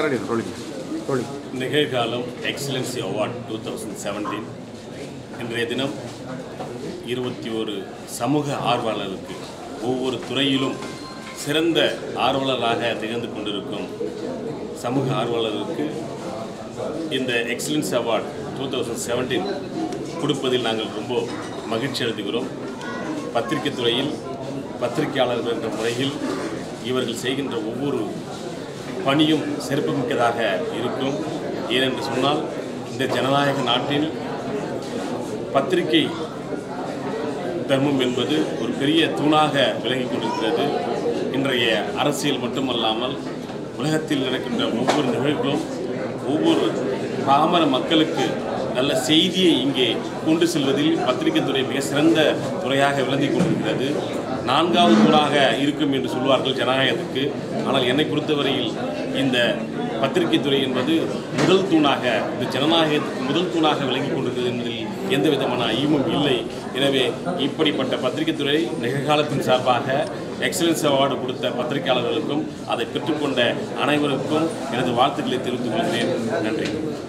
ready rolling rolling நிகழ்காலம் excellency award two thousand seventeen இன்றைய தினம் இருபத்தி ஒரு சமூக ஆர்வலருக்கு ஒவ்வொரு துறையிலும் சிறந்த ஆர்வலராக திகழ்ந்து கொண்டிருக்கும் சமூக ஆர்வலருக்கு இந்த excellence award two thousand seventeen கொடுப்பதில் நாங்கள் ரொம்ப மகிழ்ச்சி அடைந்துகிறோம் பத்திரிகை துறையில் பத்திரிகையாளர்கள் என்ற முறையில் இவர்கள் செய்கின்ற ஒவ்வொரு பணியும் சிறப்புமிக்கதாக இருக்கும் ஏனென்று சொன்னால் இந்த ஜனநாயக நாட்டில் பத்திரிகை தர்மம் என்பது ஒரு பெரிய தூணாக விளங்கிக் கொண்டிருக்கிறது இன்றைய அரசியல் மட்டுமல்லாமல் உலகத்தில் நடக்கின்ற ஒவ்வொரு நிகழ்வுகளும் ஒவ்வொரு பாமர மக்களுக்கு நல்ல செய்தியை இங்கே கொண்டு செல்வதில் பத்திரிகை துறை மிக சிறந்த துறையாக விளங்கிக் கொண்டிருக்கிறது நான்காவது தூணாக இருக்கும் என்று சொல்வார்கள் ஜனநாயகத்துக்கு ஆனால் என்னை பொறுத்தவரையில் இந்த பத்திரிகை துறை என்பது முதல் தூணாக இந்த ஜனநாயகத்துக்கு முதல் தூணாக விளங்கிக் கொண்டிருக்கிறது என்பதில் எந்த விதமான ஐயமும் இல்லை எனவே இப்படிப்பட்ட பத்திரிகை துறை நிகழ்காலத்தின் சார்பாக எக்ஸலன்ஸ் அவார்டு கொடுத்த பத்திரிகையாளர்களுக்கும் அதை பெற்றுக்கொண்ட அனைவருக்கும் எனது வாழ்த்துக்களை தெரிவித்துக் கொள்கிறேன் நன்றி